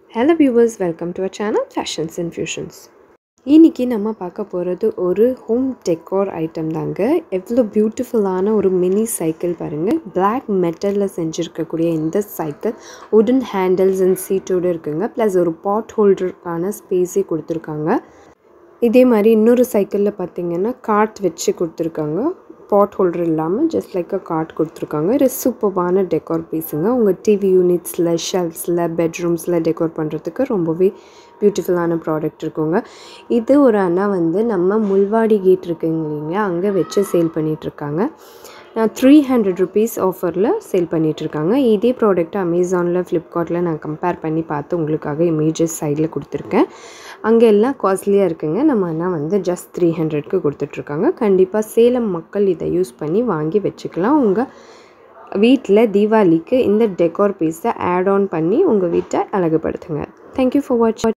hello viewers welcome to a channel fashions and fusions இன்றைக்கி நம்ம பார்க்க போகிறது ஒரு ஹோம் டெக்கோர் ஐட்டம் தாங்க எவ்வளோ பியூட்டிஃபுல்லான ஒரு மினி சைக்கிள் பாருங்கள் பிளாக் மெட்டலில் செஞ்சுருக்கக்கூடிய இந்த சைக்கிள் உடன் ஹேண்டில்ஸ் அண்ட் சீட்டோடு இருக்குங்க ப்ளஸ் ஒரு பாட் ஹோல்டருக்கான ஸ்பேஸே கொடுத்துருக்காங்க இதே மாதிரி இன்னொரு சைக்கிளில் பார்த்தீங்கன்னா கார்ட் வச்சு கொடுத்துருக்காங்க பாட் ஹோல்டர் இல்லாமல் ஜஸ்ட் லைக் அ கார்ட் கொடுத்துருக்காங்க இது சூப்பர்பான டெக்கோர் பீஸுங்க உங்கள் டிவி யூனிட்ஸில் ஷெல்ஃப்ஸில் பெட்ரூம்ஸில் டெக்கோர் பண்ணுறதுக்கு ரொம்பவே பியூட்டிஃபுல்லான ப்ராடக்ட் இருக்குங்க இது ஒரு அண்ணா வந்து நம்ம முல்வாடி கேட் இருக்குங்க இல்லைங்களா அங்கே வச்சு சேல் பண்ணிகிட்ருக்காங்க நான் த்ரீ ஹண்ட்ரட் ருபீஸ் ஆஃபரில் சேல் பண்ணிகிட்ருக்காங்க இதே ப்ராடக்ட் அமேசானில் ஃப்ளிப்கார்ட்டில் நான் கம்பேர் பண்ணி பார்த்து உங்களுக்காக இமேஜஸ் சைடில் கொடுத்துருக்கேன் அங்கே எல்லாம் காஸ்ட்லியாக இருக்குங்க நம்ம அண்ணா வந்து ஜஸ்ட் த்ரீ ஹண்ட்ரட்க்கு கொடுத்துட்ருக்காங்க கண்டிப்பாக சேலம் மக்கள் இதை யூஸ் பண்ணி வாங்கி வச்சுக்கலாம் உங்கள் வீட்டில் தீபாவளிக்கு இந்த டெக்கோர் பீஸை ஆட் ஆன் பண்ணி உங்கள் வீட்டை அழகுபடுத்துங்க தேங்க்யூ ஃபார் வாட்ச்